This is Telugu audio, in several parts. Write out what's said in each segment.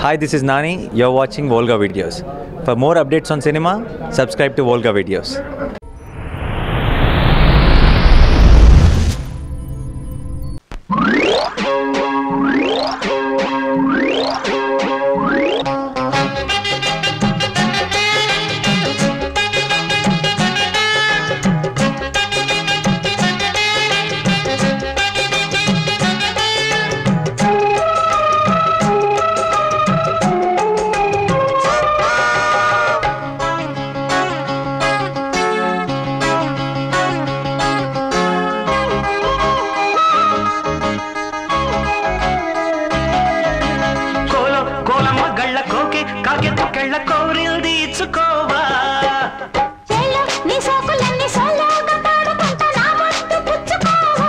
Hi, this is Nani. You're watching Volga Videos. For more updates on cinema, subscribe to Volga Videos. ಕೋಲ ಕೋಲಮ್ಮ ಗಳ್ಳ ಕೋಕೆ ಕಾಗೆತ್ತು ಕೆಳ್ಳ ಕೋರಿಲ್ದಿ ಇಚ್ಚುಕೋವಾ చేలో నీ సోకులన్నీ సోలోగా పాడుకుంటా నా ముద్దు పుచ్చుకోవా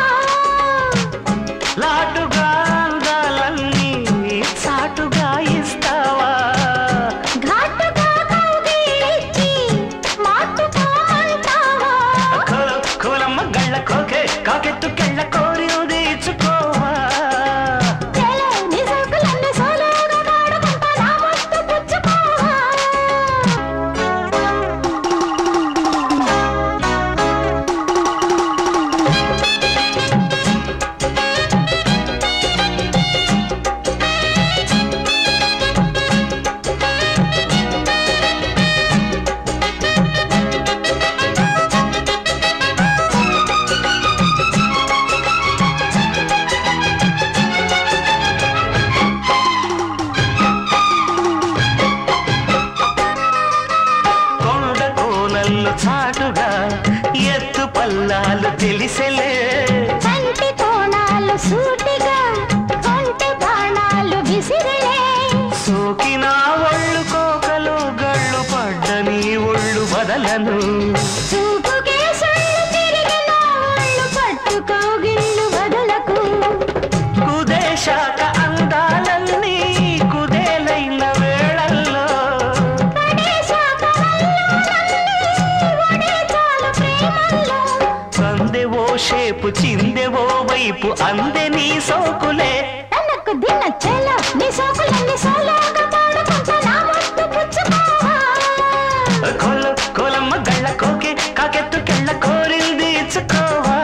లాటుగా అందాలన్నీ చాటుగా ఇస్తావా ఘాటుగా కౌగిలించి మాటుగా అంటావా కోల కోలమ్మ గళ్ళ కోకే కాకెత్తు కెళ్ళ కోరిల్ది ఇచ్చుకోవా చేలో నీ సోకులన్నీ సోలోగా పాడుకుంటా నా ముద్దు పుచ్చుకోవా కొండ కోనల్లు చాటుగా ఎత్తు పల్లాలు తెలిసెలే కంటి కోణాలు సూటిగా కొంటి బాణాలు విసిరిలే సోకిన ఒళ్ళు కోకలు గళ్ళు పడ్డ నీ ఒళ్ళు బదలను చూపుకే సొల్లు తిరిగిన ఒళ్ళు పట్టుకోగిళ్ళు వదలకు కుదేశాక అందాలన్నీ కుదేలైన వేళల్లో పడేశాక వల్లోలన్నీ ఒడే చాలు ప్రేమల్లో. సందెవో షేపు చిందెవో వైపు అందే నీ సోకులే తనకు దిన చెల నీ సోకులన్నీ సోలోగా పాడుకుంటా నా ముద్దు పుచ్చుకోవా. కొల కొలమ్మ గళ్ళ కోకే కాకెత్తు కెళ్ళ కోరింది ఇచ్చుకోవా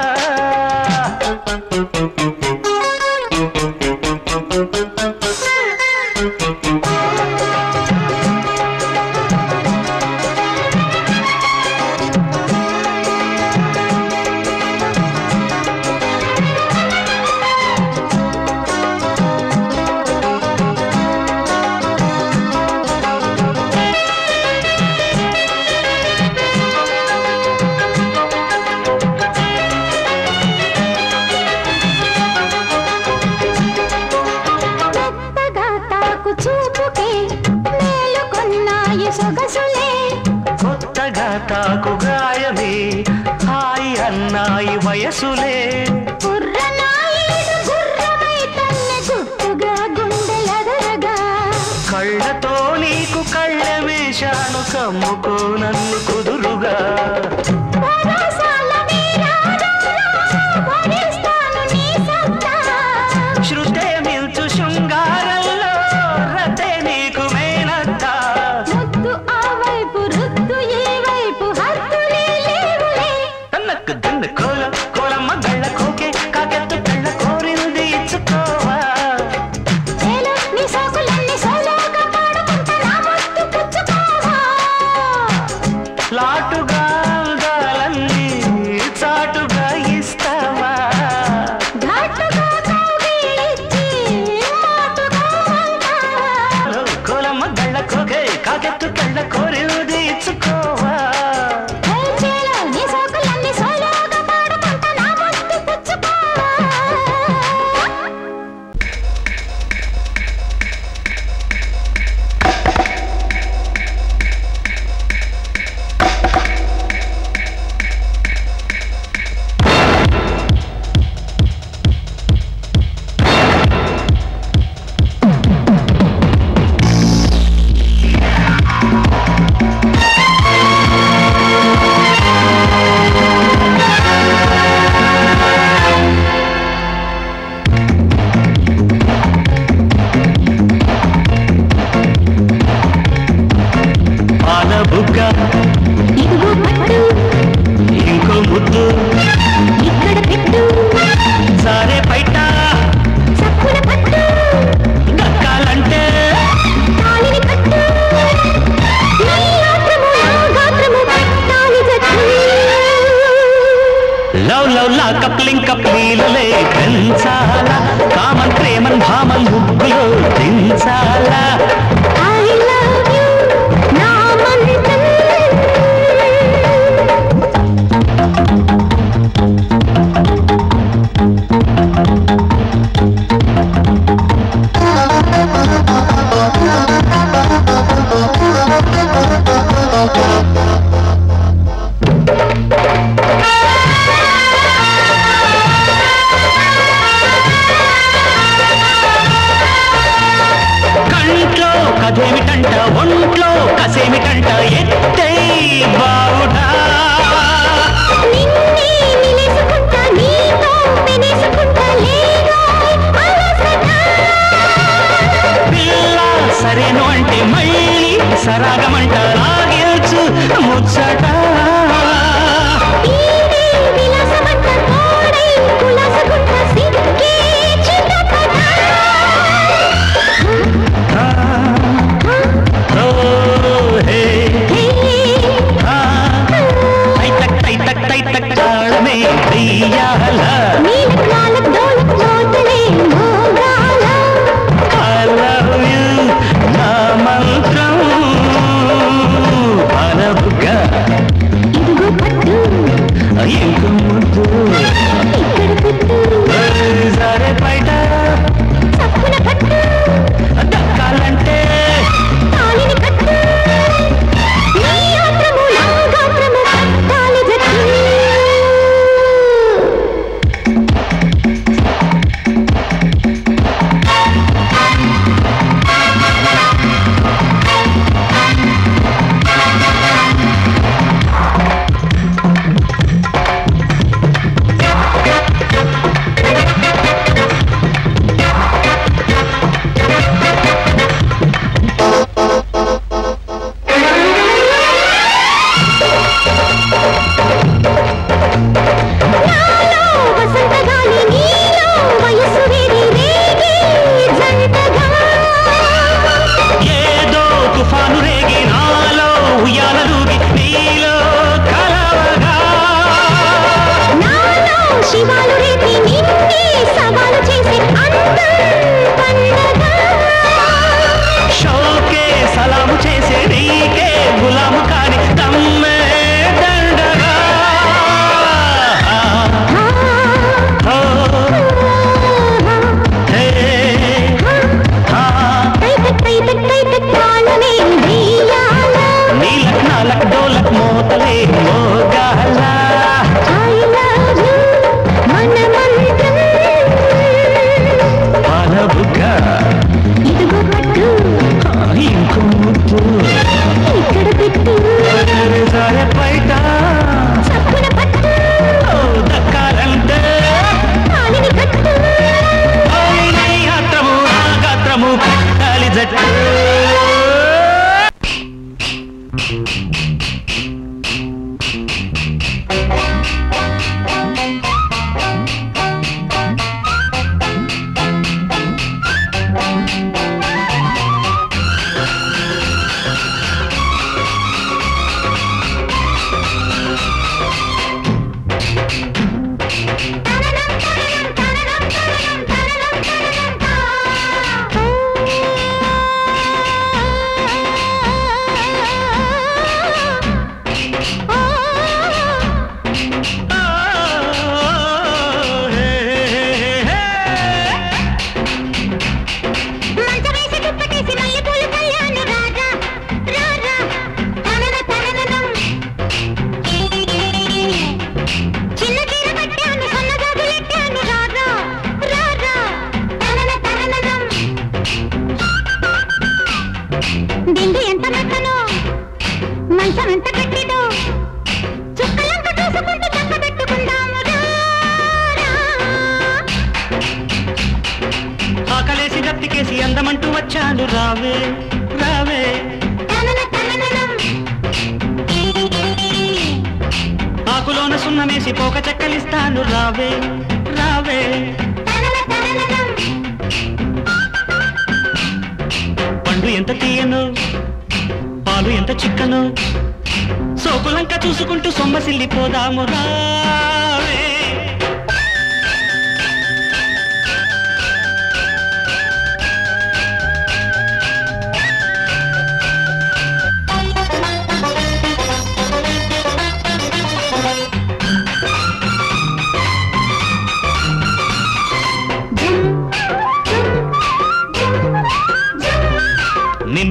మెత్తగా తాకు చూపుకే మేలుకొన్నాయి సొగసులే కొత్తగా తాకు గాయమే హాయి అన్నాయి వయసులే గుర్రనాయుడు గుర్రమై తన్నే గుట్టుగా గుండెలదరగా కళ్ళతో నీకు కళ్ళ వేశాను కమ్ముకో నన్ను కుదురుగా భరోసాల వీరారారా, భరిస్తాను నీ సత్తా. శృతే మిల్చు శృంగారంలో రతే నీకు మేనత్తా ముద్దు ఆ వైపు రుద్దు ఈ వైపు హద్దులే లేవులే తన్నకు దిన్న కోల కోలమ్మ గళ్ళ కోకే కాకెత్తు కళ్ళ కోరింది ఇచ్చుకోవా చేలో నీ సోకులన్నీ సోలోగా పాడుకుంటా నా ముద్దు పుచ్చుకోవా లవ్ లవ్ లా కప్లింగ్ కప్లీలలే పెంచాలా కామన్ ప్రేమన్ భామన్ ముగ్గులో దించాలా I love you, నా మంత్రం. కంట్లో కథేమిటంట ఒంట్లో కసేమిటంట ఎత్తై బావుటా నిన్నే నిలేసుకుంటా, నీతో పెనేసుకుంటా, లేదో అలసట. పిల్ల సరేను అంటే మళ్ళీ సరాగమంట రాగేల్చు ముచ్చట ఈడే విలాసమంట, తోడై కులాసగుంట, సిగ్గే చిటపట. ఓ హే హే, ఆ తైతక్ తైతక్ తైతక్ తాళమే వెయ్యాల నీలక్ నాలక్ డోలక్ మోతలే మోగాల. I love you నా మంత్రం పరపుగా ఇదిగో పట్టు, ఇంక ముద్దు ఇక్కడ పెట్టు, సరే బయట చప్పున పట్టు, దక్కాలంటే తాళిని కట్టు. నీ ఆత్రము, నా గాత్రము, కట్టాలి జట్టు. నాలో వసంతగాలి నీలో వయసు వేడి రేగి జంటగా ఏదో తుఫాను రేగి నాలో ఉయ్యాలూగి నీలో కలవగా నాలో శివాలు రేపి నిన్నే సవాలు చేసి అందం పండగ షోకే సలాము చేసే నీకే గులాము కాని తమ్మే దండగా ఓ, హే, ఆ, తైతక్ తైతక్ తైతక్ తాళమే వెయ్యాల నీలక్ నాలక్ డోలక్ మోతలే మోగాల I love you, మన మంత్రం పరబుగా ఇదిగో పట్టు ఇంకో ముద్దు ఇక్కడ పెట్టు సరే బయట చప్పున పట్టు ఓ, దక్కాలంటే తాళిని కట్టు ఓయ్ నీ గాత్రము ఆ గాత్రము కట్టాలి జట్టు మంచమేసి దుప్పటేసి మల్లెపూలు కళ్యాణి రాజా రారా తనన తనననం చిన్న చీర కట్టాను సన్న గాజులెట్టాను రారా రారా తనన తనననం దిండు ఎంత మెత్తనో మంచం ఎంత గట్టిదో చుక్కలంక చూసుకుంటూ చక్క పెట్టుకుందాము రారా ఆకలేసి దప్పికేసి అందమంటూ వచ్చాను రావే రావే తనన తనననం ఆకులోన సున్నమేసి పోక చెక్కలిస్తాను రావే రావే తనన తనననం పండు ఎంత తీయను పాలు ఎంత చిక్కను సోకులంక చూసుకుంటూ సొమ్మసిల్లిపోదాము రావే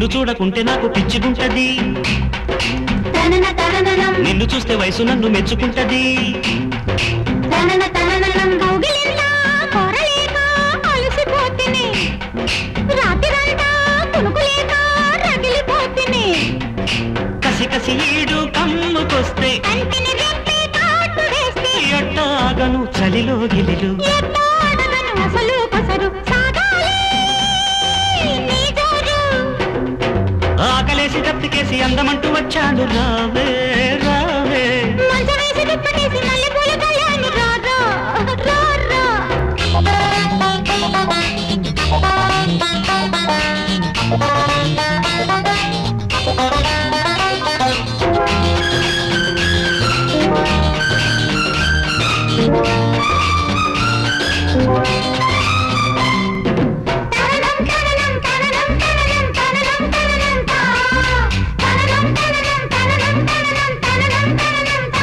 చూడకుంటే నాకు పిచ్చుకుంటది తనన తనననం నిన్ను చూస్తే వయసు నన్ను మెచ్చుకుంటది తనన తనననం కౌగిలిందా కోరలేక అలసిపోతిని రాత్రిరంతా కునుకులేక రగిలిపోతిని కసి కసి ఈడు కమ్ముకొస్తే కంటిని రెప్పి కాటు వేస్తే ఎట్టాగను చలిలో గిలిలు ఎట్టాడగను అసలు కొసరు సాగాలి నీ జోరు ఆకలేసి దప్పికేసి అందమంటూ వచ్చాను రావే రావే మంచం వేసి దుప్పటేసి మల్లెపూల కళ్యాణి రా రా రా తననం తననం తననం తననం తననం తననం తా తననం తననం తననం తననం తననం తననం తా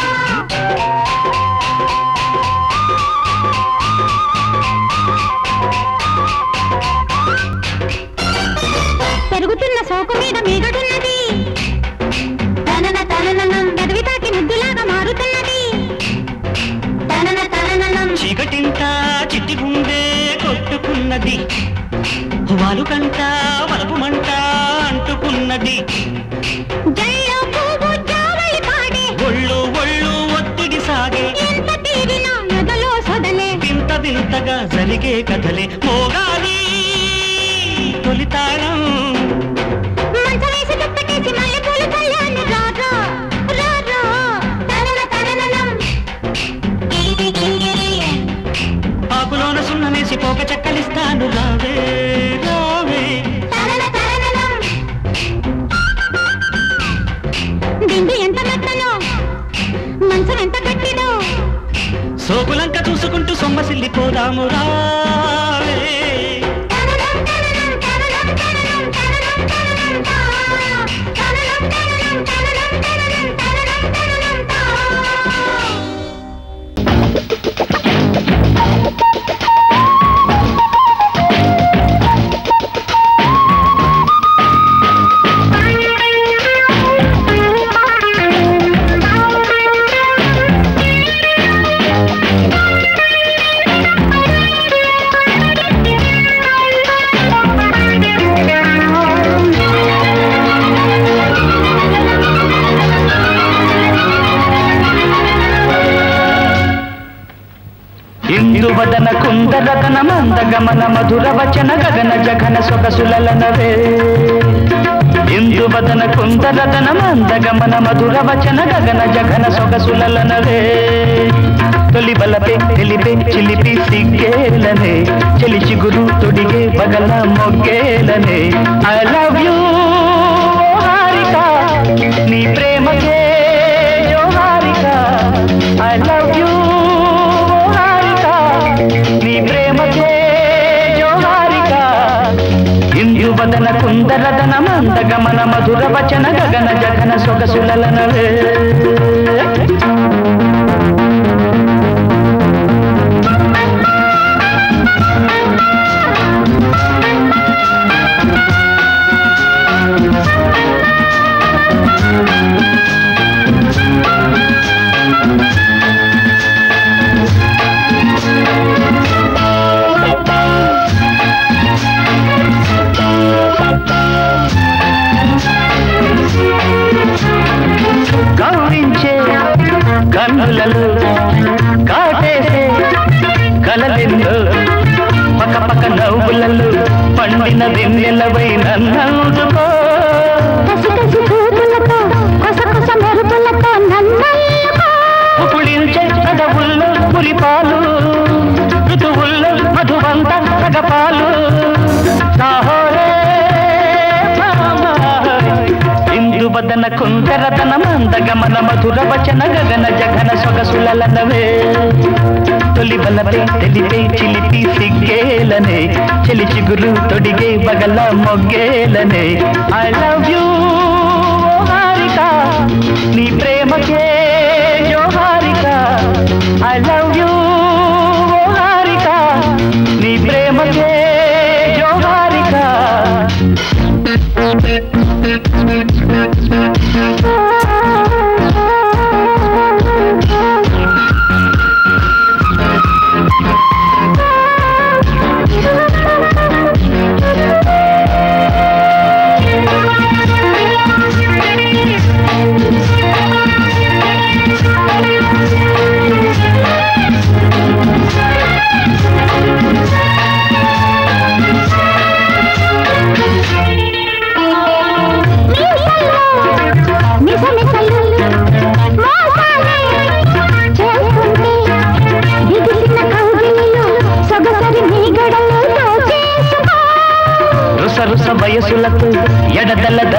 పెరుగుతున్న సోకు మీద మీగడున్నది తనన తనననం గదివి తాకి ముద్దులాగా మారుతున్నది తనన తనననం చీకటింట చిట్టి గుండె కొట్టుకున్నది వాలు కంట వలపు మంట అంటుకున్నది జల్లో పువ్వు జావళి పాడే ఒళ్ళు ఒళ్ళు ఒత్తిడి సాగే ఎంత తీరినా ఎదలో సొదలే వింత వింతగా జరిగే కథలే మోగాలి తొలితాళం మంచం వేసి దుప్పటేసి మల్లెపూల కళ్యాణి రా రా రా రా తనన తనననం ఆకులోన సున్నమేసి పోక చెక్కలిస్తాను రావే రావే తనన తనననం దిండు ఎంత మెత్తనో మంచం ఎంత గట్టిదో సోకులంక చూసుకుంటూ సొమ్మసిల్లిపోదాము రావే తననం తననం తననం తననం తననం తననం తా తననం తననం తననం తననం తననం తననం తా ఇందువదన కుందరదన మందగమన మధుర వచన గగన జగన సొగసులనవే ఇందువదన కుందరదన మందగమన మధుర వచన గగన జగన సొగసులనవే తొలి బలపే తెలిపే చిలిపి సిగ్గేలనే చెలి చిగురు తొడిగే పగల మొగ్గేలనే ఐ లవ్ యూ హారిక నీ ప్రేమకే జోహారిక ఐ లవ్ యూ హారిక నీ ప్రేమకే జోహారిక ఇందువదన కుందరదన మందగమన మధుర వచన గగన జగన సొగసులనవే గౌరించే కన్నులలో కాటేసే కలలెందో పక్క పక్క నవ్వులలో పండిన వెన్నెలవై నన్నందుకో కసి కసి చూపులతో కొస కొస మెరుపులతో నన్నయ్యకో పులించే అడవుల్లో పులిపాలు ఋతువుల్లో మధువంత సగపాలు సాహోరే ఇందువదన కుందరదన మందగమన మధుర వచన గగన జగన సొగసులనవే తొలి బలపే తెలిపే చిలిపి సిగ్గేలనే చెలి చిగురు తొడిగే బగల మొగ్గేలనే ఐ లవ్ యూ హారిక నీ ప్రేమకే జోహారిక ఐ లవ్ యూ హారిక నీ ప్రేమకే జోహారిక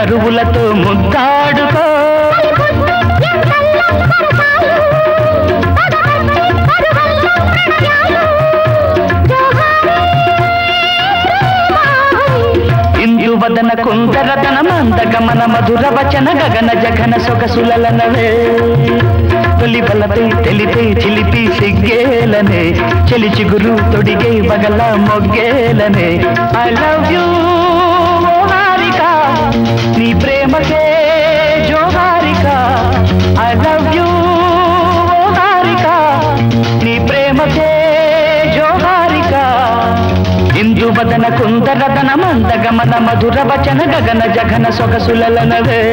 దరువులతో ముద్దాడుకో ఇందువదన కుందరదన మందగమన మధుర వచన గగన జగన సొగసులనవే తొలి బలపై తెలిపై చిలిపి సిగ్గేలనే చెలి చిగురు తొడిగే బగల మొగ్గేలనే ఐ లవ్ యూ హారిక నీ ప్రేమకే జోహారిక ఐ లవ్ యూ హారిక నీ ప్రేమకే జోహారిక ఇందు వదన కుందరదన మందగమన మధుర వచన గగన జగన సొగసులనవే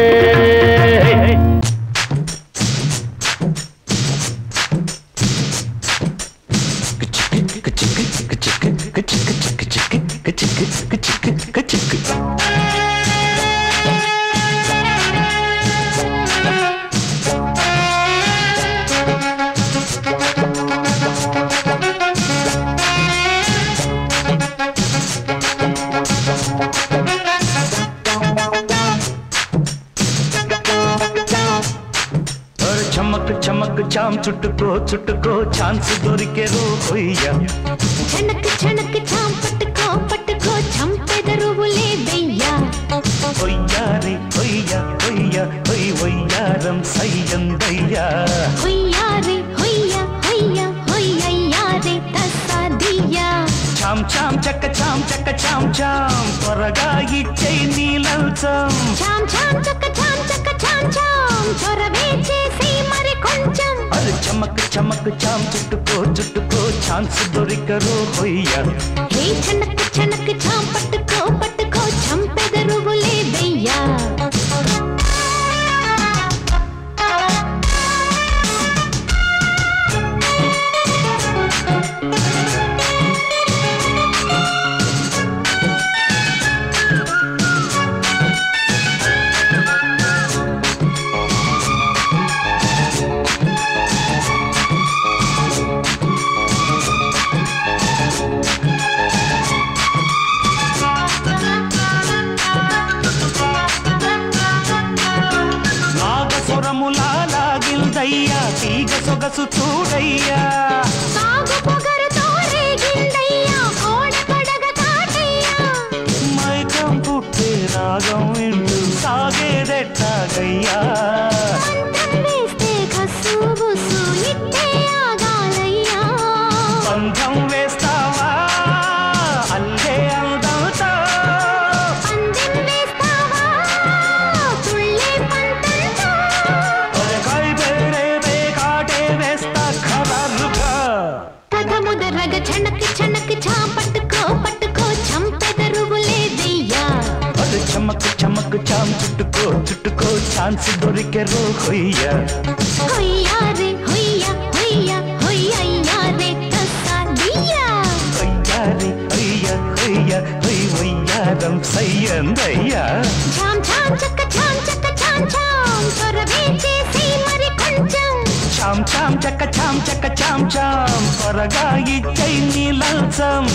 చమక్ చమక్ చాం చుట్టుకో చుట్టుకో ఛాన్స్ దొరికే రో హొయ్యా చనక్ చనక్ చాం పట్టుకో పట్టుకో చంపెదరువులే దయ్యా హొయ్యారి హొయ్య హొయ్య హొయ్ హొయ్యారం సయ్యందయ్యా హొయ్యారే హొయ్య హొయ్య హొయ్యయ్యారే తస్సాదియ్యా చాం చాం చక్క చాం చక్క చాం చాం త్వరగా ఇచ్చై నీలంచం చాం చాం చక్క చాం చక్క చాం చాం చొరవే చేసి మరి కొంచెం అరే చమక్ చమక్ చాం చుట్టుకో చుట్టుకో ఛాన్స్ దొరికరో హొయ్యా హే చనక్ చనక్ చాం పట్టుకో పట్టుకో చంపెదరువులే దయ్యా నాగసురములా లాగిల్దయ్యా తీగ సొగసు చూడయ్యా సాగు పొగరుతో రేగిందయ్యా కోడ పడగ కాటయ్యా మైకం పుట్టే రాగం వింటూ సాగేదెట్టాగయ్యా మంత్రం వేస్తే కస్సు బుస్సు ఇట్టే ఆగాలయ్యా బంధం వేస్తావా అల్లే అందంతో పందెం వేస్తావా తుళ్ళే పంతంతో ఒరకాయ పేరే కాటే వేస్తా ఖరారుగా కథ ముదరగ చనక్ చనక్ చా పట్టుకో పట్టుకో చంపెదరువులే దయ్యా అది చమక్ చమక్ చాం చుట్టుకో చుట్టుకో ఛాన్స్ దొరికే రో హొయ్యా హొయ్యారే హొయ్య హొయ్య హొయ్యయ్యారే తస్సాదియ్యా హొయ్యారి హొయ్య హొయ్య హొయ్ హొయ్యారం సయ్యందయ్యా చాం చాం చక్క చాం చక్క చాం చాం చొరవే చేసి మరి కొంచెం చాం చాం చక్క చాం చక్క చాం చాం త్వరగా ఇచ్చై నీలంచం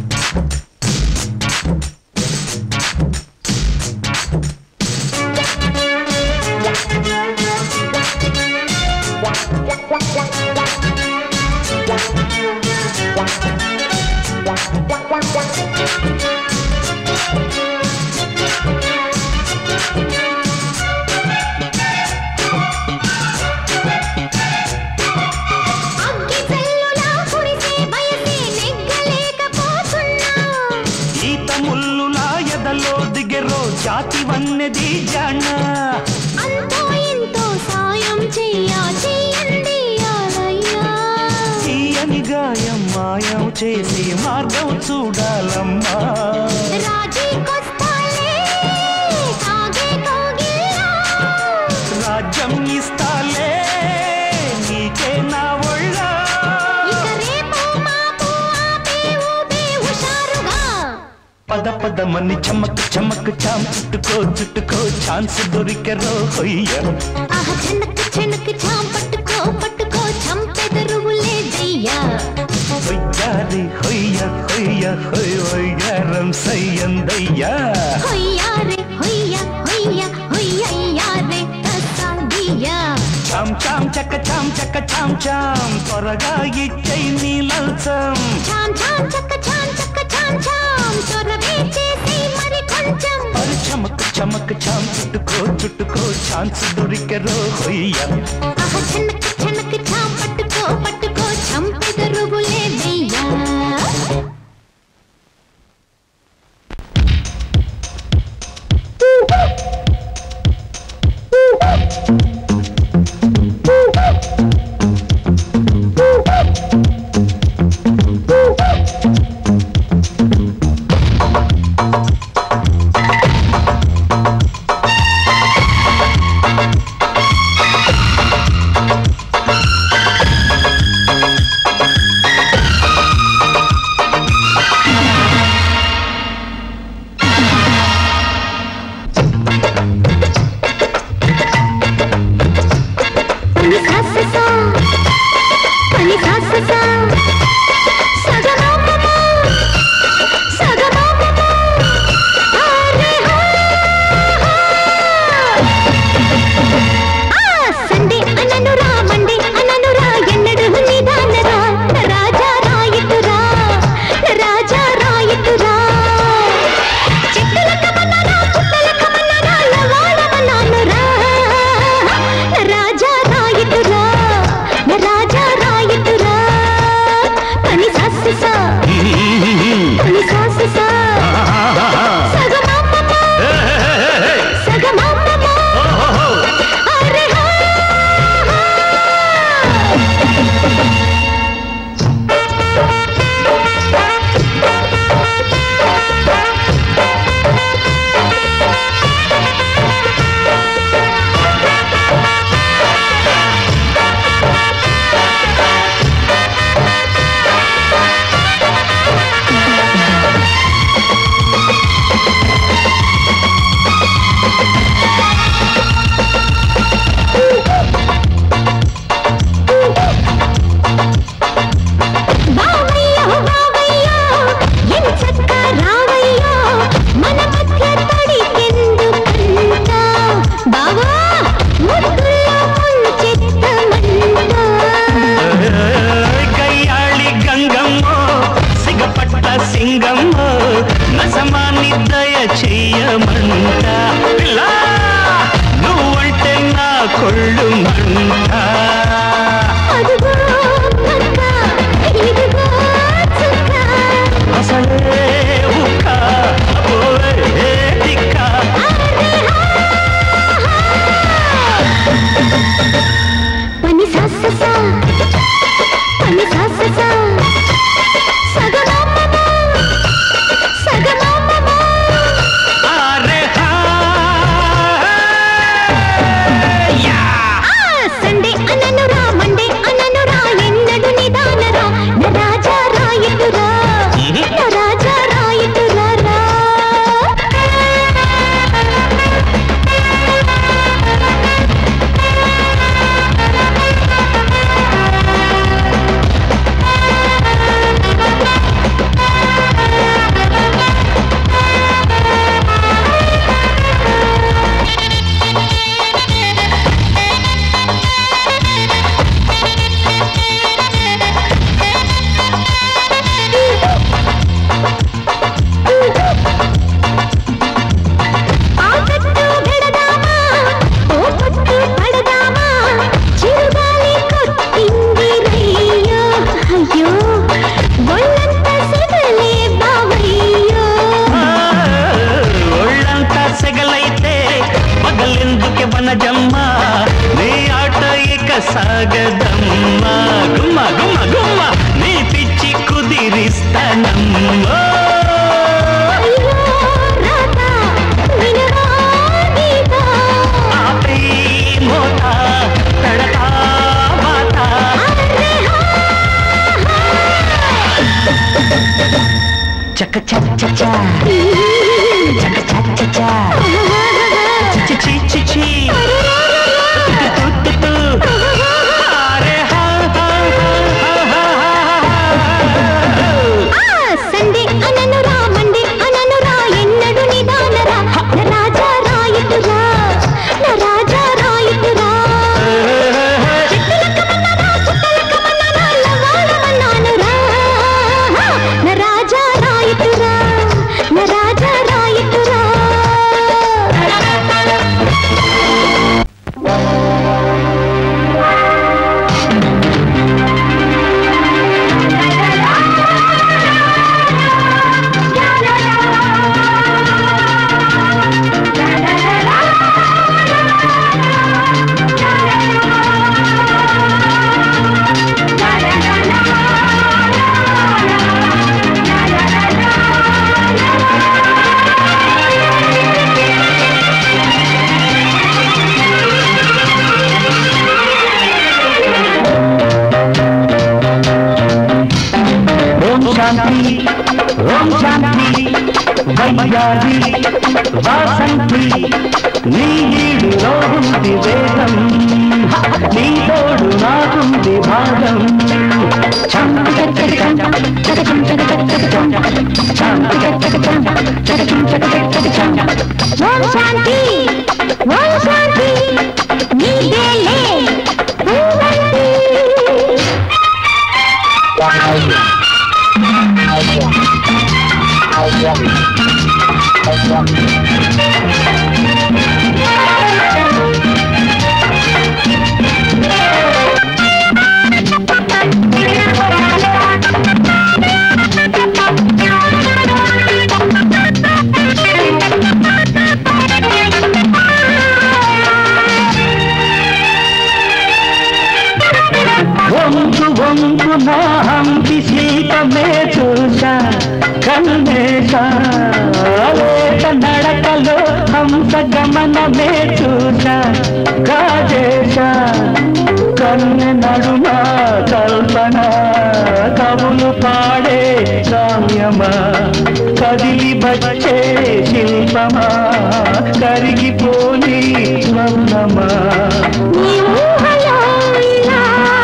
అగ్గి చెల్లులా కురిసే బయసే నెగ్గలేకపోతున్నా ఈత ముల్లులా ఎదలో దిగెరో జాతి వన్నెది జాణ అంతో ఇంతో సాయం చెయ్యా చెయ్యండి యాలయ్యా తీయని గాయం మాయం చేసి మార్గం చూడాలమ్మా రాజీకొస్తాలే సాగే కోగిలా రాజ్యం ఇస్తాలే నీకే నా ఒళ్ళ ఇక రేపు మాపు ఆపే ఊపే హుషారుగా పద పదమని చమక్ చమక్ చాం చుట్టుకో చుట్టుకో ఛాన్స్ దొరికెరో హొయ్య ఆహ చెనక్ చెనక్ చాం పట్టుకో పట్టుకో చంపెదరువులే దయ్యా హొయ్యారి హొయ్య హొయ్య హొయ్ హొయ్యారం సయ్యందయ్యా హొయ్యారే హొయ్య హొయ్య చాం చక్క చాం చక్క చాం చాం త్వరగా ఇచ్చై నీ లంచం చాం చాం చక్క చాం చక్క చాం చాం చొరవే చేసి మరి కొంచెం అరి చమక్ చమక్ చాం చుట్టుకో చుట్టుకో ఛాన్స్ దొరికెరో హొయ్య ఆహ చనక్ చనక్ చాం పట్టుకో పట్టుకో చంపెదరుగులే వెయ్యా పని సాససా పని సాససా సగమాపమ సగమాపమ ఆరే హా ఆ సండే అననురా మండే అననురా ఎన్నడు నిదానరా రాజా రాయితురా రాజా రాయితురా చెట్టుల కమనరా పుట్టల కమనరా లవాడమనానురా రాజా రాయితురా రాజా రాయితురా పని సాసిసా పని సాసిసా సగమాపమ సగమాపమ అరే హా బావయ్యో బావయ్యో ఎంచక్క రావయ్యో మన మధ్య తడికెందుకంట బావా ముద్దుల్లో ముంచెత్తమంట గయ్యాళి గంగమ్మో సిగపట్ట సింగమ్మో నసమాని దయ చెయ్యమంట పిల్ల నువ్వంటే నా కొళ్ళు మంట అదుగో పక్క ఇదిగో చుక్క అసలే ఉక్క పోవే దిక్క పని సాససా పని సాససా సగమాపమ సగమాపమ ఆరే హా యా ఆ సండే అననురా మండే అననురా ఎన్నడు నిదానరా నా రాజా రాయితురా నా రాజా రాయితురా రా. ఆ కట్టు పెడదామా ఓ పట్టు పడదామా చిరుగాలి కొట్టింది రయ్యో అయ్యో ఒళ్ళంతా సెగలే బావయ్యో ఒళ్ళంతా సెగలైతే పగలెందుకే వనజమ్మ నీ ఆట ఇక సాగదమ్మా గుమ్మ గుమ్మ గుమ్మ నీ పిచ్చి కుదిరిస్తానమ్మా అయ్యో రాత వినరా గీత ఆపై మోత తడతా వాత అరే హా చక చక చక చక చక చక చి చి చి చి తు తు తు తు అరే హా హా హా హా హా ఆ సండే అననురా మండే అననురా ఎన్నడు నిదానరా నా రాజా రాయితురా నా రాజా రాయితురా శాంతి ఓం శాంతి వయ్యాది వాసంతి నీ ఈడులో ఉంది వేదం నీ తోడు నాకుంది భాగం శాంతి చకచకం, చకచం చకచకచకచం. శాంతి చకచకం, చకచం చకచకచకచం. ఓం శాంతి ఓం శాంతి నీదేలే పూవంతి వంపు వంపు నా హంపి శిల్పమే చూసా కన్నేశా లేత నడకలో హంస గమనమే చూసా గాజేశా కన్నె నడుమ కల్పన కవులు పాడే కావ్యమా కదిలి వచ్చే శిల్పమా కరిగిపోని స్వర్ణమా నీ ఊహలో ఇలా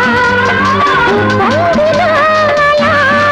ఉప్పొంగులా అలా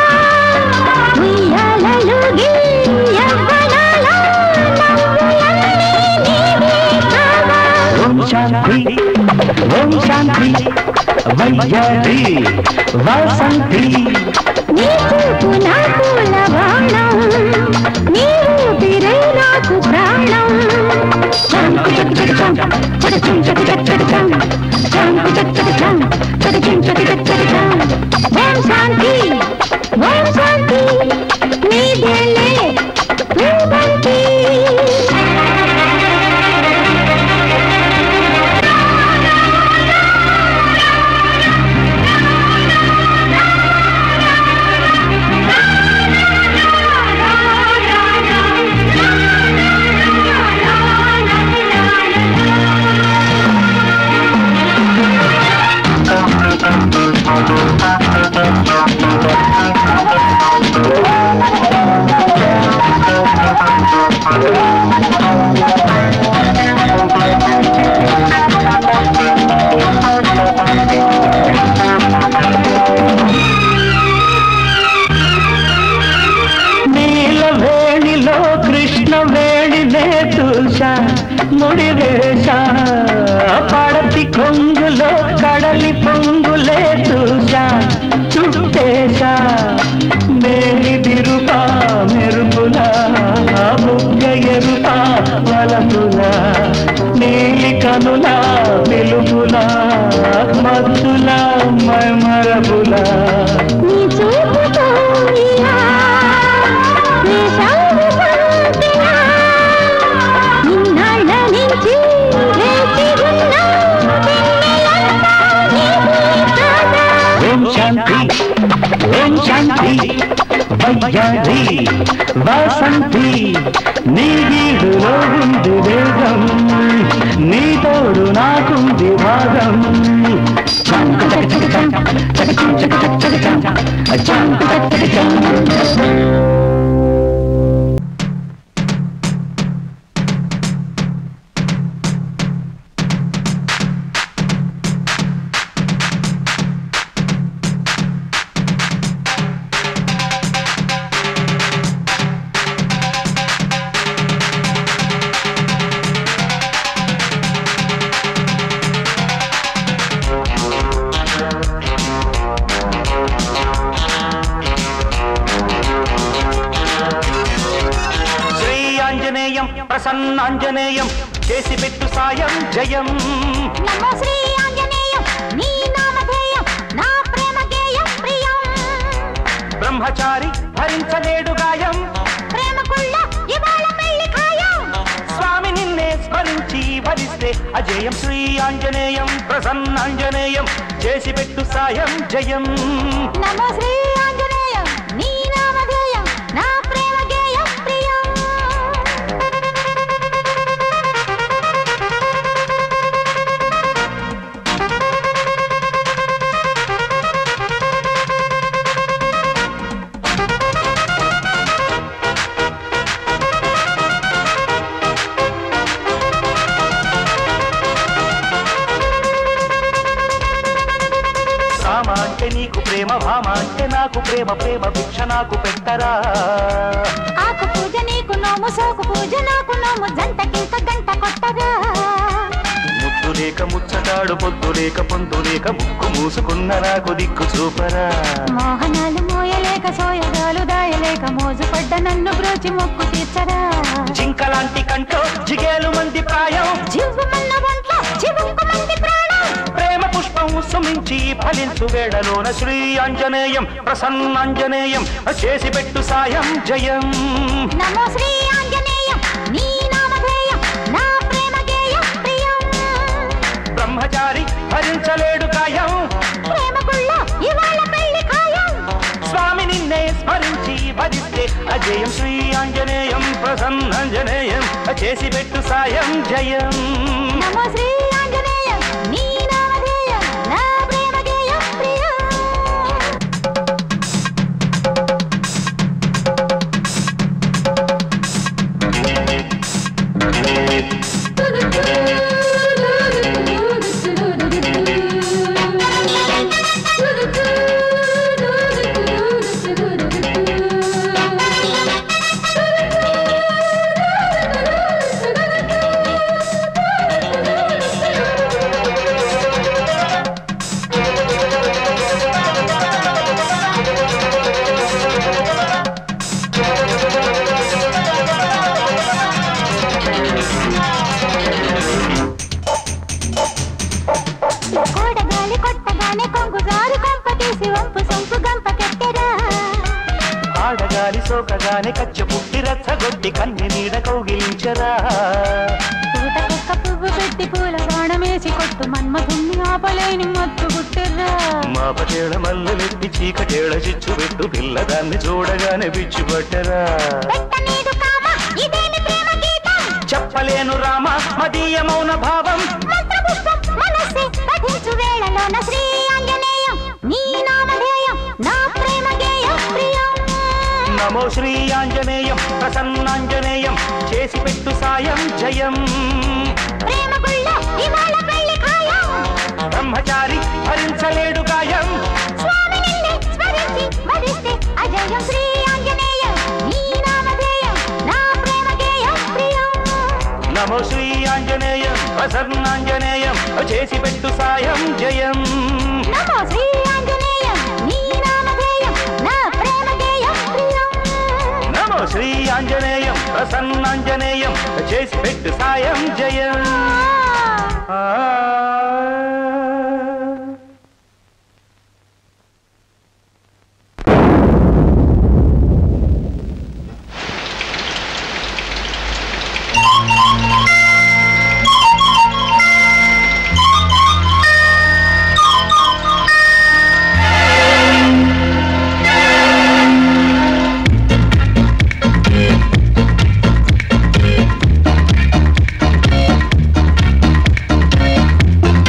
ఉయ్యాలలుగి యవ్వనాల నవ్వులన్నీ నీవే కావా ఓం శాంతి ఓం శాంతి వైద్యాది వాసంతి నీ చూపు నాకు లవాణం నీ ఊపిరే నాకు ప్రాణం శాంతి చకచకచం, చకచం చకచకచకచం. శాంతి చకచకచం, చకచం చకచకచకచం. ఓం శాంతి ఓం శాంతి నీదేలే పూవంతి నీలవేణిలో కృష్ణ వేణినే చూసా ముడివేశా పడతి కొంగులో కడలి పొంగులే చూసా చుట్టేశా మేలి దిరుపా మెరుపులా బుగ్గ ఎరుపా వలపులా నీలి కనులా వెలుగులా మత్తులా మరపులా నీ చూపుతో ఇలా నీ సాగు పంపినా నిన్నాళ్ళ నుంచి వేచి ఉన్న వెన్నెలంతా నీవే కాదా ఓం శాంతి ఓం శాంతి వయ్యాది వాసంతి నీ వీడులో ఉంది వేగం నీ తోడు నాకుంది భాగం చాంకు చక చక చాం, చక చం చక చక చక చాం, చాంకు చక చక చాం. శ్రీ ఆంజనేయం ప్రసన్నాంజనేయం చేసి పెట్టు సాయం జయం నమో శ్రీ ఆంజనేయం నీ నామధేయం నా ప్రేమ గేయం ప్రియం బ్రహ్మచారి భరించలేడు గాయం ప్రేమకుళ్ళ ఇవాళ పెళ్లి ఖాయం స్వామి నిన్నే స్మరించి వరిస్తే అజయం శ్రీ ఆంజనేయం ప్రసన్నాంజనేయం చేసి పెట్టు సాయం జయం నమో శ్రీ ఆంజనేయం నీ నామధేయం నా ప్రేమ గేయం ప్రియం అంటే నీకు ప్రేమ భామ అంటే నాకు ప్రేమ ప్రేమ భిక్ష నాకు పెట్టరా ఆకు పూజ నీకు నోము సోకు పూజ నాకు నోము జంట కింక గంట కొట్టగా ముద్దు లేక ముచ్చటాడు పొద్దు లేక పొందు లేక ముక్కు మూసుకున్న నాకు దిక్కు చూపరా మోహనాలు మోయలేక సోయగాలు దాయలేక మోజు పడ్డ నన్ను బ్రోచి మొక్కు తీర్చరా జింకలాంటి కంట్లో జిగేలు మంది ప్రాయం జీవమన్న ఒంట్లో చివుకు మంది ప్రాణం ప్రేమ పుష్పం సుమించి ఫలించు వేళలోన శ్రీ ఆంజనేయం ప్రసన్నాంజనేయం చేసి పెట్టు సాయం జయం నమో శ్రీ ఆంజనేయం నీ నామధేయం నా ప్రేమ గేయం ప్రియం బ్రహ్మచారి భరించలేడు కాయం ప్రేమ గుళ్ళ ఇవాళ పెళ్లి ఖాయం స్వామి నిన్నే స్మరించి భరిస్తే అజయం శ్రీ ఆంజనేయం ప్రసన్నాంజనేయం చేసి పెట్టు సాయం జయం నమో శ్రీ ఆంజనేయం నీ నామధేయం నా ప్రేమ గేయం ప్రియం కోడగాలి కొట్టగానే కొంగు జారు కొంప తీసి వంపు సొంపు గంప కెట్టెరా ఆడగాలి సోకగానే కచ్చ పుట్టి రచ్చగొట్టి కన్ని నీడ కౌగిలించరా పూట కుక్క పువ్వు పెట్టి పూల బాణమేసి కొట్టు మన్మధుణ్ణి ఆపలేని మత్తు గుట్టెర్రా మా పటేళ మల్లెలెత్తి చీకటేళ చిచ్చు పెట్టు పిల్లదాన్ని చూడగానే పిచ్చి పట్టరా పెట్ట నీదు కామ ఇదేమి ప్రేమ గీతం చెప్పలేను రామ మదీయ మౌన భావం మంత్రపుష్పం మనస్సే పఠించు వేళలోన శ్రీ ఆంజనేయం నీ నామధేయం నా ప్రేమ గేయం ప్రియం నమో శ్రీ ఆంజనేయం ప్రసన్నాంజనేయం చేసి పెట్టు సాయం జయం ప్రేమ గుళ్ళ ఇవాళ పెళ్లి ఖాయం బ్రహ్మచారి భరించలేడు గాయం స్వామి నిన్నే స్మరించి వరిస్తే అజయం శ్రీ ఆంజనేయం నీ నామధేయం నా ప్రేమ గేయం ప్రియం నమో శ్రీ ఆంజనేయం ప్రసన్నాంజనేయం చేసి పెట్టు సాయం జయం నమో శ్రీ ఆంజనేయం నీ నామధేయం నా ప్రేమ గేయం ప్రియం నమో శ్రీ ఆంజనేయం ప్రసన్నాంజనేయం చేసి పెట్టు సాయం జయం ఆ. ఆ ఆ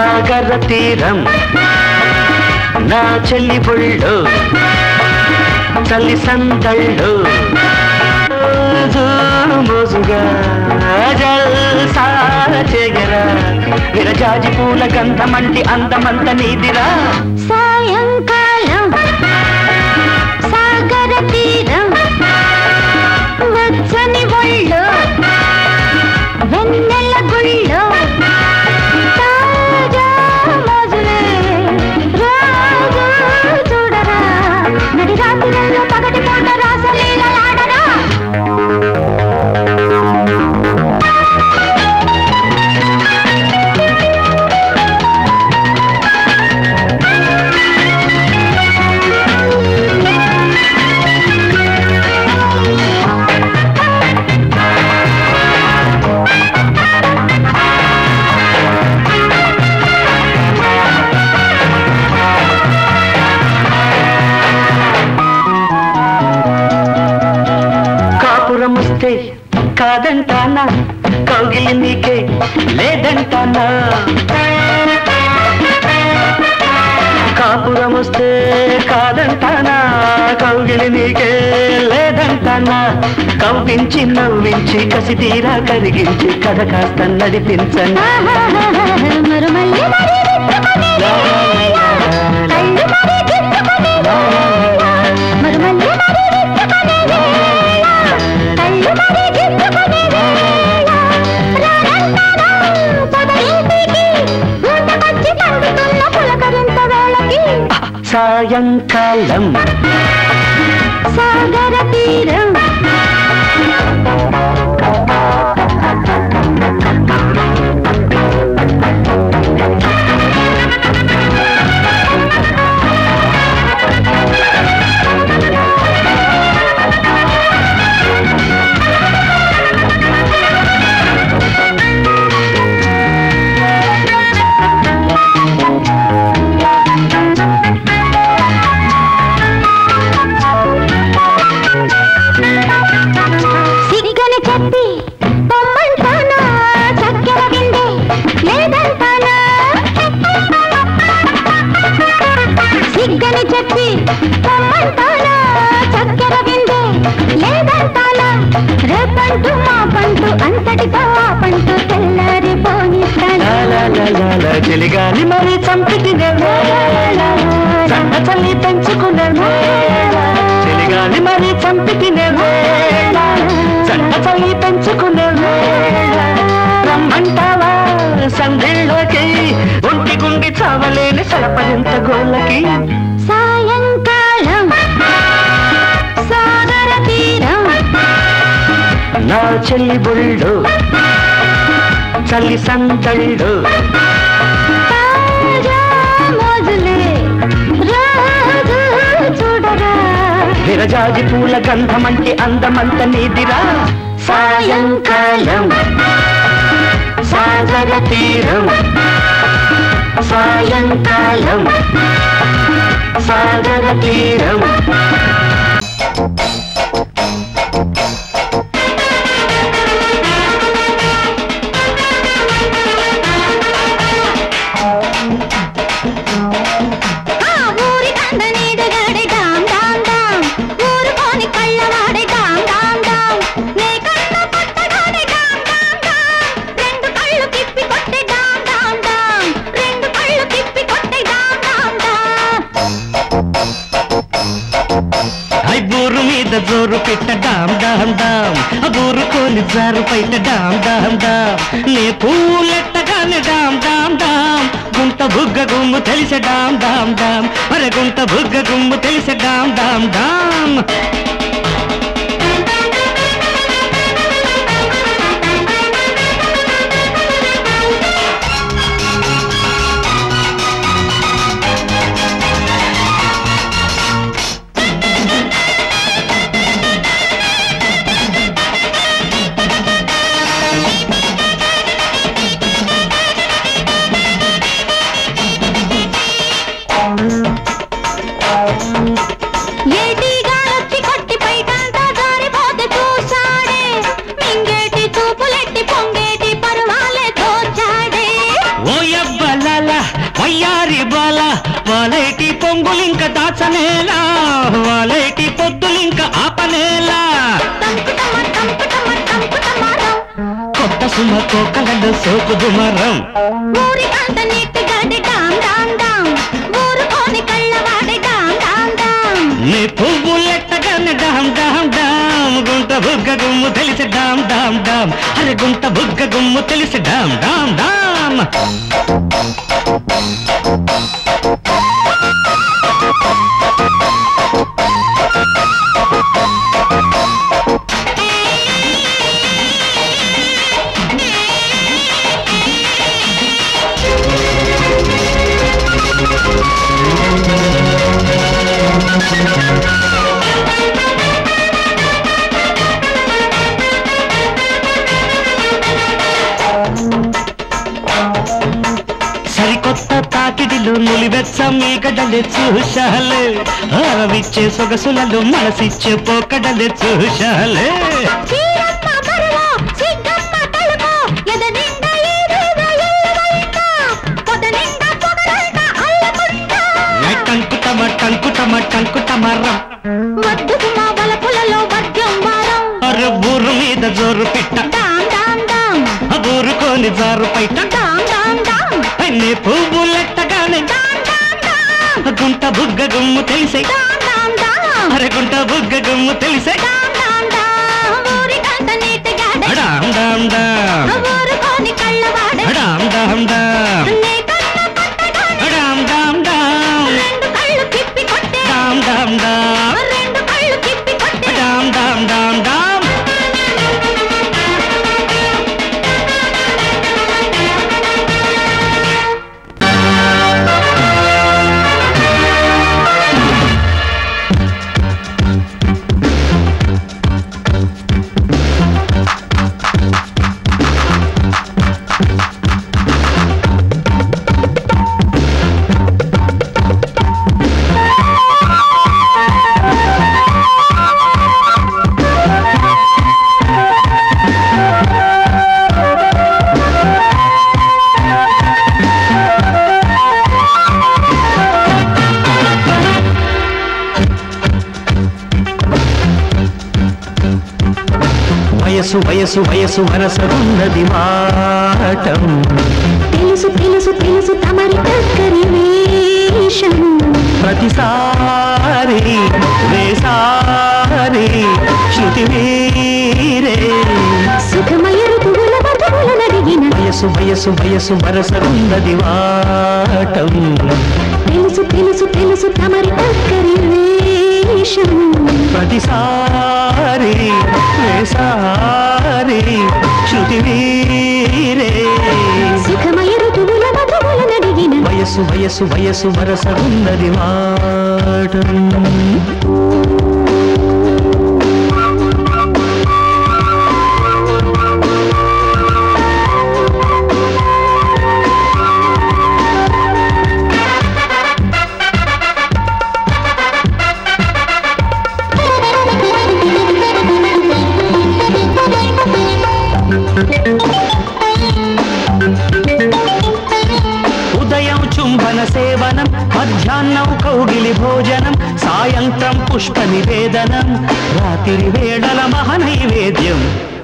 సాగర తీరం నా చెల్లి బొళ్ళు చల్లి సందళ్ళు రోజు మోజుగా జల్సా చెగరా విరజాజి పూల గంధమంటి అందమంత నీదిరా సాయంకాలం సాగర తీరం వచ్చని ఒళ్ళు వెన్నెల గుళ్ళు తాజా మోజులే రోజు చూడరా నడి రాత్రులలో పగటి పూట రాసలీలలాడరా కాపురం వస్తే కాదంటానా కౌగిలి నీకే లేదంటానా కాపురం వస్తే కాదంటానా కౌగిలి నీకే లేదంటానా కవ్వించి నవ్వించి కసి తీరా కరిగించి కథ కాస్త నడిపించనా మరుమల్లి మరి విచ్చుకునే కళ్ళు మరి గిచ్చుకునే మరుమల్లి మరి విచ్చుకునే కళ్ళు మరి గిచ్చుకునే ఊటకొచ్చి పండుతున్న పులకరింత వేళకి సాయంకాలం సాగర తీరం సిగ్గని చెప్పి పొమ్మంటానా చక్కెర విందే లేదంటానా సిగ్గని చెప్పి పొమ్మంటానా చక్కెర విందే లేదంటానా రేపంటూ మా పంటూ అంతటితో ఆ పంటూ తెల్లారి పోనిస్తానా లాలాలాలాల చెలిగాలి మరి చంపితినే సన్న చల్లి పెంచుకునే చెలిగాలి మరి చంపితినే సన్న చల్లి పెంచుకునే రమ్మంటావా సంధిళ్ళకి ఒంటి గుంగి చావలేని సలపరింత గోళ్ళకి సాయంకాలం సాగర తీరం నా చెల్లి బుళ్ళు చల్లి సందళ్ళు తాజా మోజులే రోజు చూడరా విరజాజి పూల గంధమంటి అందమంత నీదిరా సాయంకాలం సాగర తీరం సాయంకాలం సాగర తీరం ఆ ఊరి కంద నీడగాడే డామ్ డామ్ డామ్ ఊరుకోని కళ్ళవాడే డామ్ డామ్ డామ్ నే కన్న కొట్టగాడే డామ్ డామ్ డామ్ రెండు కళ్ళు తిప్పి కొట్టే డామ్ డామ్ డామ్ రెండు కళ్ళు తిప్పి కొట్టే డామ్ డామ్ డామ్ ఐ బూరు మీద జోరు పెట్ట డామ్ డామ్ డామ్ ఆ బూరు కోని జారు పైట డామ్ డామ్ డామ్ నే పూలెట్టగానే డామ్ డామ్ డామ్ గుంట బుగ్గ గుమ్ము తెలిసే డామ్ డామ్ డామ్ అరే గుంట బుగ్గ గుమ్ము తెలిసే డామ్ డామ్ డామ్ ఏటిగాలొచ్చి కొట్టి వాలేటి పొంగులింక దాచనేలా వాలేటి పొద్దులింక ఆపనేలా తంకుటమ తంకుటమ తంకుటమారం కొత్త సుమ కోకలలో సోకు దుమరం ఊరికంత నీటిగాడి డామ్ డామ్ డామ్ ఊరుకోని కళ్ళవాడి డామ్ డామ్ డామ్ నీ పువ్వులెట్టగానే డామ్ డామ్ డామ్ గుంట బుగ్గ గుమ్ము తెలిసి డామ్ డామ్ డామ్ అరే గుంట బుగ్గ గుమ్ము తెలిసి డామ్ డామ్ డామ్ సరికొత్త తాకిడిలో నులివెచ్చ మీగడలే చూశాలే ఆరవిచ్చే సొగసులలో మనసిచ్చే పోకడలే చూశాలే చీరమ్మ బరువు సిగ్గమ్మ తలుపు ఎద నిండా ఏదేదో ఎల్లవైందా పొద నిండా పొగరంతా అల్లకుంటా టంకుటమ టంకుటమ టంకుటమర్రం వద్దు సుమా వలపులలో వర్గం వారం అర ఊరు మీద జోరు పిట్ట డామ్ డామ్ డామ్ ఆ ఊరుకోని జారు పైట డామ్ డామ్ డామ్ నీ పువ్వులెట్టగానే డామ్ డామ్ డామ్ గుంట బుగ్గ గుమ్ము తెలిసే డామ్ డామ్ డామ్ అరే గుంట బుగ్గ గుమ్ము తెలిసే డామ్ డామ్ డామ్ ఊరికంత నీటిగాడ డామ్ డామ్ డామ్ ఊరుకోని కళ్ళవాడ డామ్ డామ్ డామ్ నీ కన్న పట్టగానే డామ్ డామ్ డామ్ రెండు కళ్ళు తిప్పి కొట్టే డామ్ డామ్ డామ్ రెండు కళ్ళు తిప్పి కొట్టే డామ్ డామ్ డామ్ డామ్ వయసు వయసు వయసు వరసరున్నది మాటం తెలుసు తెలుసు తెలుసు తమరి దగ్గరి వేషం ప్రతిసారి వేసారి శృతి వీరే సుఖమయ ఋతువుల వధువుల నడిగిన వయసు వయసు వయసు వరసరున్నది వాటం తెలుసు తెలుసు తెలుసు తమరి దగ్గరి వేషం ప్రతిసారి వేసారి శృతి వీరే సుఖమయ ఋతువుల వధువుల నడిగిన వయసు వయసు వయసు వరసరున్నది వాటం ఉదయం చుంబన సేవనం మధ్యాహ్నం కౌగిలి భోజనం సాయంత్రం పుష్ప నివేదనం రాత్రి వేళల మహనైవేద్యం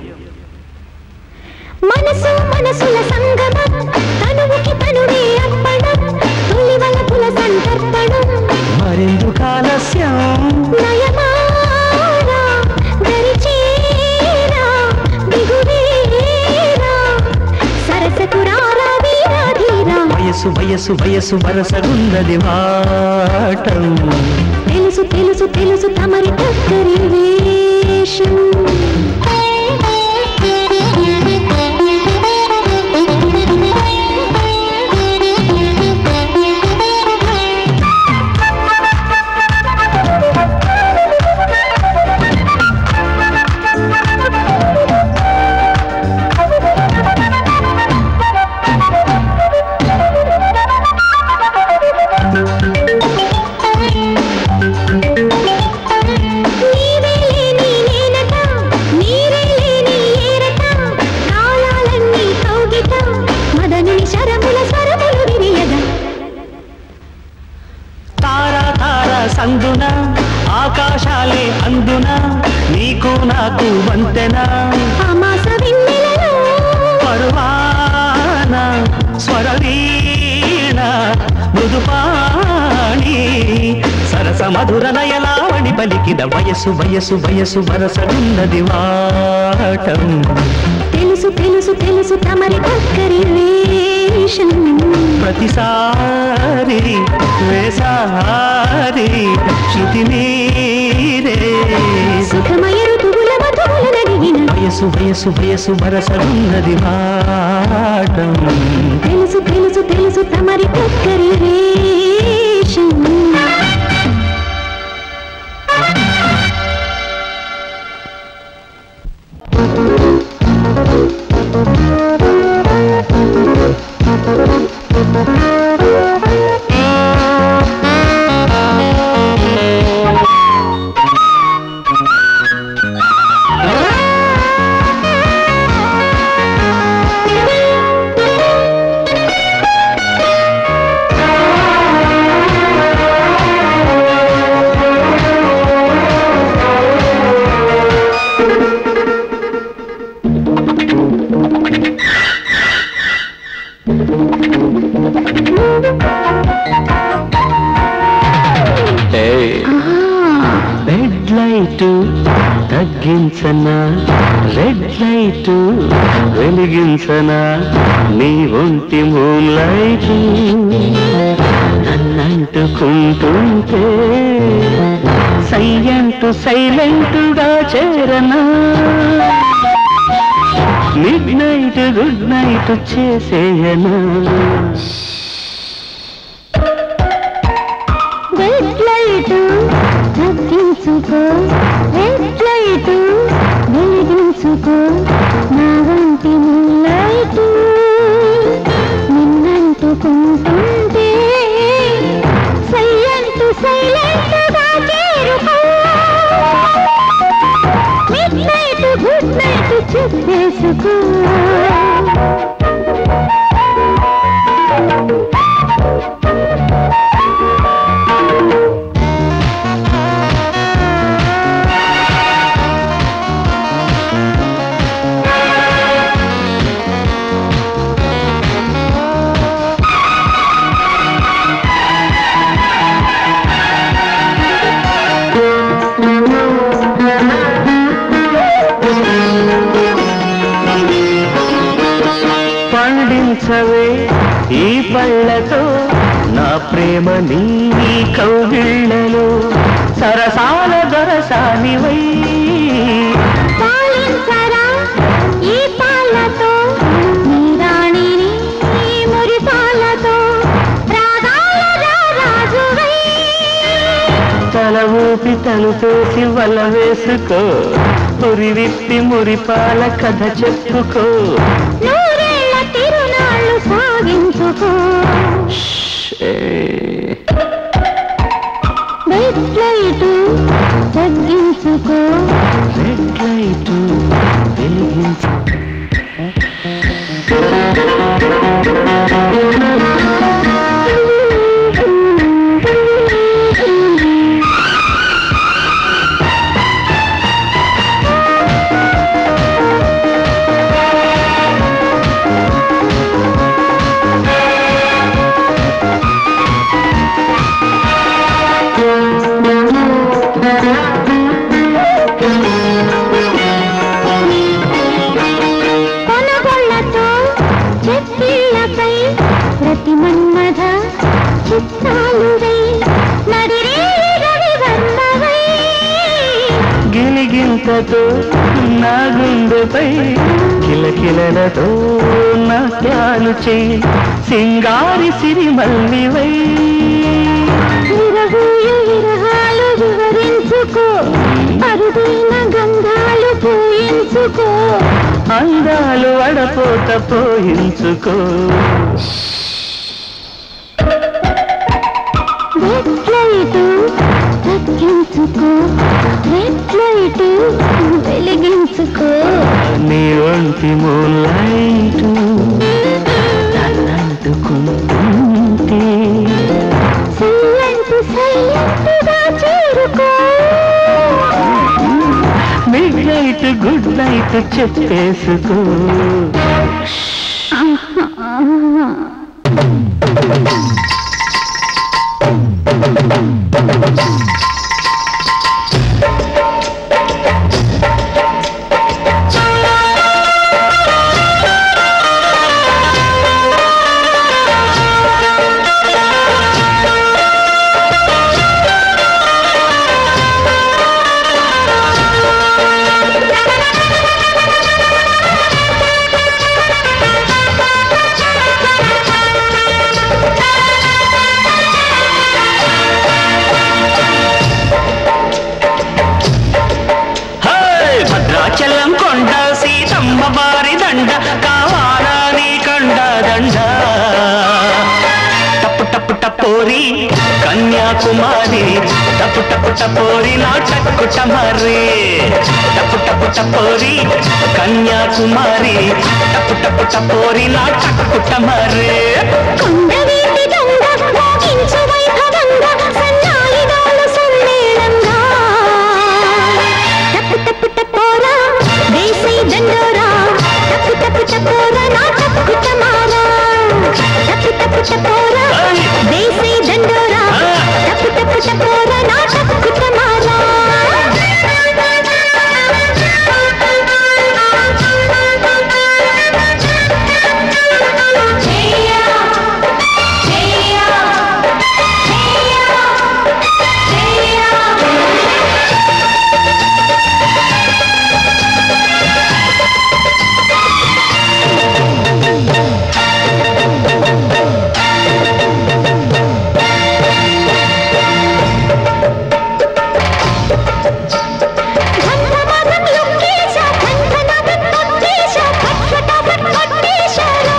మనసు మనసుల సంగమం తనువుకి తనువే అర్పణం తొలి వలపుల సంతర్పణం మరెందుకు ఆలస్యం నయమారా దరిచేరా దిగువేరా సరసకు రారా వీరా ధీరా వయసు వయసు వయసు వరసగున్నది వాటం తెలుసు తెలుసు తెలుసు తమరి దగ్గరి వేషం నీవే లేని నేనట నీరే అందున ఆకాశాలే అందున నీకు నాకు వంతెన అమాస వెన్నెలలో పరువాన స్వరవీణ మృదుపాణి సరస మధుర నయలావణి పలికిన వయసు వయసు వయసు వరసడున్నది వాటం తెలుసు తెలుసు తెలుసు తమరి ఒక్కరి వేషం ప్రతిసారి వేసారి శృతి మీరే సుఖమయ ఋతువుల మధువుల నడిగిన వయసు వయసు వయసు వరసడున్నది వాటం తెలుసు తెలుసు తెలుసు తమరి ఒక్కరి వేషం రెడ్ లైట్ తగ్గించనా రెడ్ లైట్ వెలిగించనా నీ ఒంటి మూన్ లైట్ నన్నంటుకుంటుంటే సైలెంట్ సైలెంట్గా చేరనా మిడ్ నైట్ గుడ్ నైట్ చేసేయనా రెడ్ లైట్ తగ్గించుకో రెడ్ లైట్ వెలిగించుకో నా వంటి లైట్ నిన్నంటుకుంటుంటే సైలెంట్ సైలెంట్ గా చేరుకో మిడ్ నైట్ గుడ్ నైట్ చెప్పేసుకో పండించవే ఈ పళ్ళతో నా ప్రేమ నీ కౌగిళ్ళలో సరసాల దొరసానివై పాలించరా ఈ పాలతో నీ రాణిని మురి పాలతో రాగాల రాజువై తల ఊపి తలుపేసి వల వేసుకో ఉరి విప్పి మురిపాల కథ చెప్పుకో నూరేళ్ల తిరునాళ్ళు సాగించుకో ఏ, రెడ్ లైట్ తగ్గించుకో రెడ్ లైట్ వెలిగించు కొనగొళ్ళతో చెట్టిళ్ళపై ప్రతి మన్మథ చిత్రాలువై నడిరేయి రవి వర్ణవై గిలిగింతతో నా గుండెపై కిలకిలలతో నాట్యాలు చేయి సింగారి సిరిమల్లివై విరహూయ విరహాలు వివరించుకో అరుదైన గంధాలు పూయించుకో అందాలు అడపోత పోయించుకో రెడ్ లైట్ తగ్గించుకో రెడ్ లైట్ వెలిగించుకో నీ ఒంటి మూలైటు తన్నంటుకుంటుంటే సైలెంట్ సైలెంట్గా నైట్ గుడ్ నైట్ చెప్పేసుకో హే! భద్రాచలం కొండ సీతమ్మ వారి దండ కావాలా నీ కండ దండ టప్పు టప్పు టపోరి కన్యాకుమారి టప్పు టప్పు టపోరి నా టక్కు టమరి టప్పు టప్పు టపోరి కన్యాకుమారి టప్పు టప్పు టపోరి నా టక్కు టమరి కొండవీటి దొంగ మోగించు వైభవంగా సన్నాయిదాలు సమ్మేళంగా టప్పు టప్పు టపోరా వేసై దండోరా టప్పు టప్పు టపోరా నా టప్పు టమారా టప్పు టప్పు టపోరా వేసై దండోరా టప్పు టప్పు టపోరా నా టప్పు టమారా ఘంటమగం లుక్కేశ ఘంటనగం కొట్టేశ పట్పటాపట్ కొట్టేశలో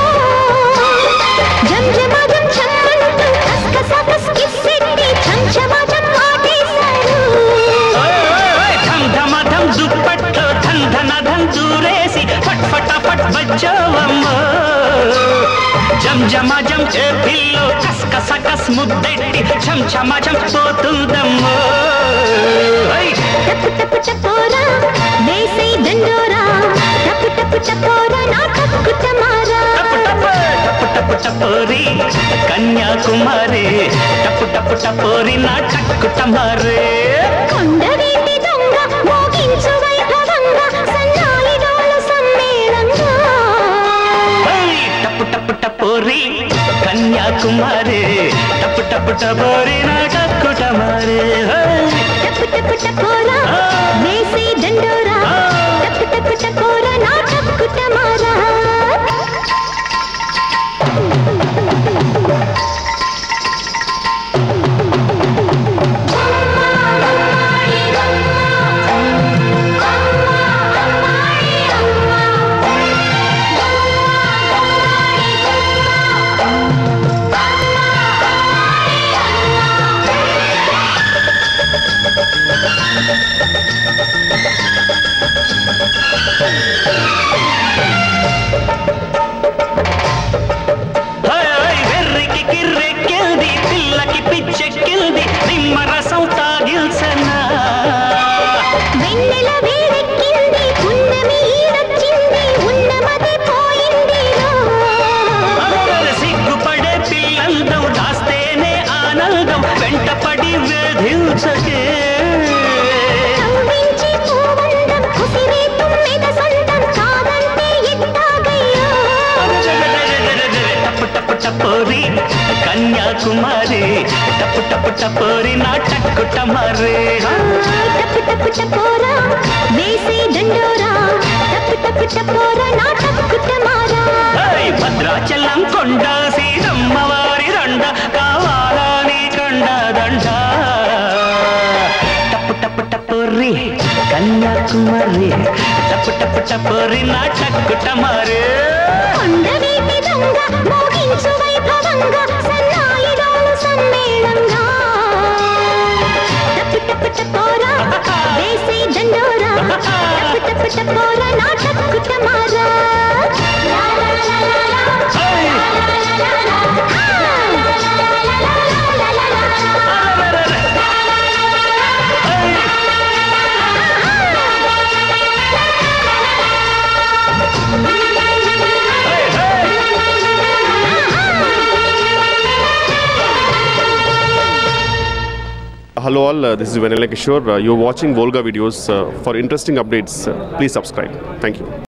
జంజమజం చమ్మంటూ కస్కసకస్ కిస్సెట్టి చంచమజం మాటేశారు ధం ధమధం దుప్పట్లో ధన్ ధనధం దూరేసి ఫట్ ఫటాఫట్ బజ్జావమ్మ జం జమ జం చేతిల్లో కస్ కస కస్ ముద్దెట్టి చం చమ చం పోతుందమ్మ ఐ! టప్పు టప్పు టపోరా వేసై దండోరా టప్పు టప్పు టపోరా నా టప్పు టమారా టప్పు టప్పు టప్పు టప్పు టపోరి కన్యాకుమారి టప్పు టప్పు టపోరి నా టక్కు టమారే కొండవీటి దొంగ మోగించు వైభవంగా సన్నాయిదోలు సమ్మేళంగా ఐ! టప్పు టప్పు టపోరి కన్యాకుమారి టప్పు టప్పు టపోరి నా టక్కు టమారే ఐ! టప్పు టప్పు టపోరా వేసే దండోరా టప్పు టప్పు టపోరా నా టప్పు టమారా హాయ్ వెర్రికి కిర్రెక్కింది పిల్లకి పిచ్చెక్కింది నిమ్మరసం తాగిల్సనా వెన్నెల వేడెక్కింది పున్నమి ఈడొచ్చింది ఉన్నమది పోయిందిరో అరరర సిగ్గుపడే పిల్లందం దాస్తేనే ఆనందం వెంటపడి వేధించకే కవ్వించి పూవందం కుసిరే తుమ్మెద సొంతం కాదంటే ఎట్టాగయ్యో అరరరరరరరర టప్పు టప్పు టపోరి కన్యాకుమారి టప్పు టప్పు టపోరి నా టక్కు టమారే టప్పు టప్పు టపోరా వేసే దండోరా టప్పు టప్పు టపోరా నా టప్పు టమారా హాయ్ భద్రాచలం కొండ సీతమ్మ వారి దండ కావాలా నీ కండ దండ టప్పు టప్పు టపోరి కన్యాకుమారి టప్పు టప్పు టపోరి నా టక్కు టమారే కొండవీటి దొంగ మోగించు వైభవంగా సన్నాయిదాలు సమ్మేళంగా టప్పు టప్పు టపోరా వేసే దండోరా టప్పు టప్పు టపోరా నా టప్పు టమారా హాయ్! ఆ! Hi! Hello all, uh, this is Vanilla Kishore. Uh, you're watching Volga videos. Uh, for interesting updates, uh, please subscribe. Thank you.